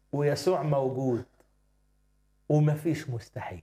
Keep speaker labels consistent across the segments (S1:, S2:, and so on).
S1: ويسوع موجود ومفيش مستحيل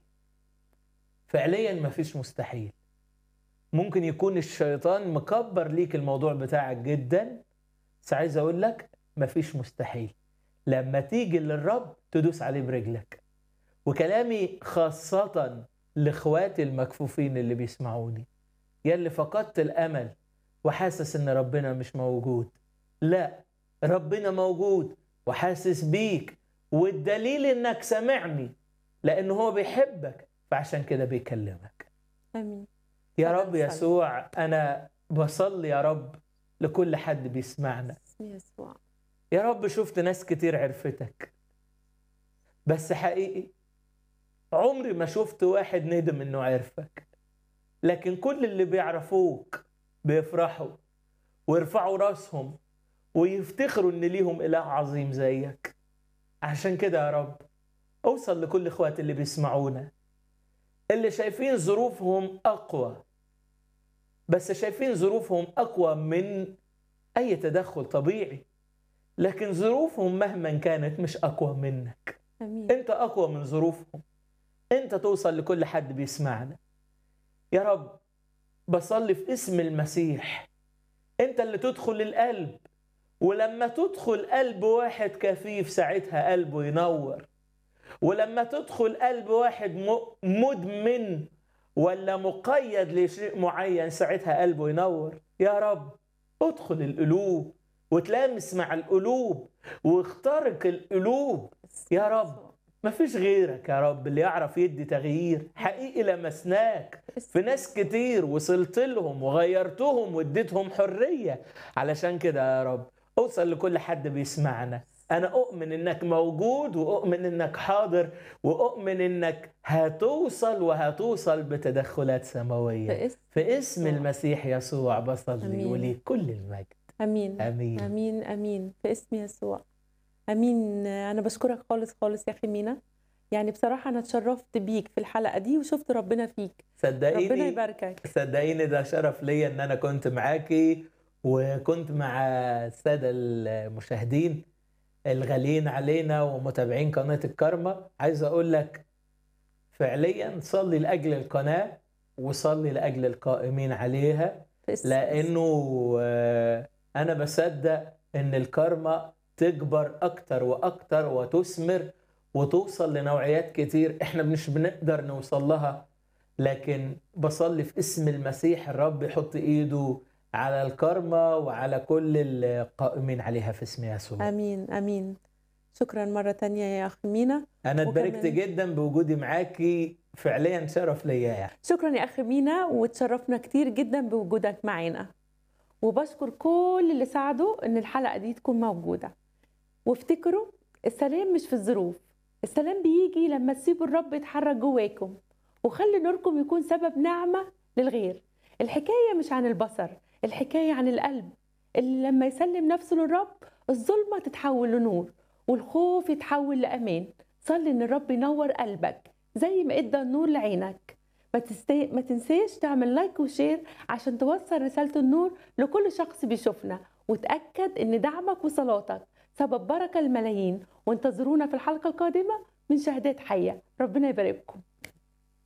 S1: فعليا مفيش مستحيل ممكن يكون الشيطان مكبر ليك الموضوع بتاعك جدا بس عايز اقول لك مفيش مستحيل لما تيجي للرب تدوس عليه برجلك وكلامي خاصة لاخواتي المكفوفين اللي بيسمعوني يا اللي فقدت الامل وحاسس ان ربنا مش موجود لا ربنا موجود وحاسس بيك والدليل انك سامعني لان هو بيحبك فعشان كده بيكلمك
S2: امين
S1: يا
S2: اتفضل
S1: رب
S2: صلي.
S1: يسوع انا بصلي يا رب لكل حد بيسمعنا
S2: باسم يسوع
S1: يا رب شفت ناس كتير عرفتك بس حقيقي عمري ما شفت واحد ندم انه عرفك لكن كل اللي بيعرفوك بيفرحوا ويرفعوا راسهم ويفتخروا ان ليهم اله عظيم زيك عشان كده يا رب اوصل لكل اخواتي اللي بيسمعونا اللي شايفين ظروفهم اقوى بس شايفين ظروفهم اقوى من اي تدخل طبيعي لكن ظروفهم مهما كانت مش اقوى منك
S2: امين
S1: انت اقوى من ظروفهم انت توصل لكل حد بيسمعنا يا رب بصلي في اسم المسيح انت اللي تدخل القلب ولما تدخل قلب واحد كفيف ساعتها قلبه ينور ولما تدخل قلب واحد م- مدمن ولا مقيد لشيء معين ساعتها قلبه ينور يا رب ادخل القلوب وتلامس مع القلوب واخترق القلوب يا رب مفيش غيرك يا رب اللي يعرف يدي تغيير حقيقي لمسناك في ناس كتير وصلت لهم وغيرتهم واديتهم حرية علشان كده يا رب اوصل لكل حد بيسمعنا انا اؤمن انك موجود واؤمن انك حاضر واؤمن انك هتوصل وهتوصل بتدخلات سماوية
S2: باسم
S1: في اسم
S2: يسوع.
S1: المسيح يسوع بصلي
S2: أمين.
S1: وليك كل المجد
S2: امين
S1: امين
S2: امين امين في اسم يسوع امين انا بشكرك خالص خالص يا اخي مينا يعني بصراحه انا اتشرفت بيك في الحلقه دي وشفت ربنا فيك ربنا
S1: صدقيني
S2: يباركك
S1: صدقيني ده شرف ليا ان انا كنت معاكي وكنت مع الساده المشاهدين الغاليين علينا ومتابعين قناه الكرمة عايز اقول لك فعليا صلي لاجل القناه وصلي لاجل القائمين عليها
S2: في اسم
S1: لانه آه، انا بصدق ان الكرمة تكبر اكتر واكتر وتثمر وتوصل لنوعيات كتير احنا مش بنقدر نوصل لها لكن بصلي في اسم المسيح الرب يحط ايده على الكرمة وعلى كل القائمين عليها في اسم يسوع
S2: امين امين شكرا مره تانية يا اخي مينا
S1: انا اتباركت
S2: وكمان-
S1: جدا بوجودي معاكي فعليا شرف ليا يعني
S2: شكرا يا اخي مينا وتشرفنا كتير جدا بوجودك معانا وبشكر كل اللي ساعدوا ان الحلقه دي تكون موجوده وافتكروا السلام مش في الظروف السلام بيجي لما تسيبوا الرب يتحرك جواكم وخلي نوركم يكون سبب نعمه للغير الحكايه مش عن البصر الحكايه عن القلب اللي لما يسلم نفسه للرب الظلمه تتحول لنور والخوف يتحول لامان صلي ان الرب ينور قلبك زي ما ادى النور لعينك ما, تستي... ما تنساش تعمل لايك وشير عشان توصل رسالة النور لكل شخص بيشوفنا وتأكد ان دعمك وصلاتك سبب بركة الملايين وانتظرونا في الحلقة القادمة من شهادات حية ربنا يبارككم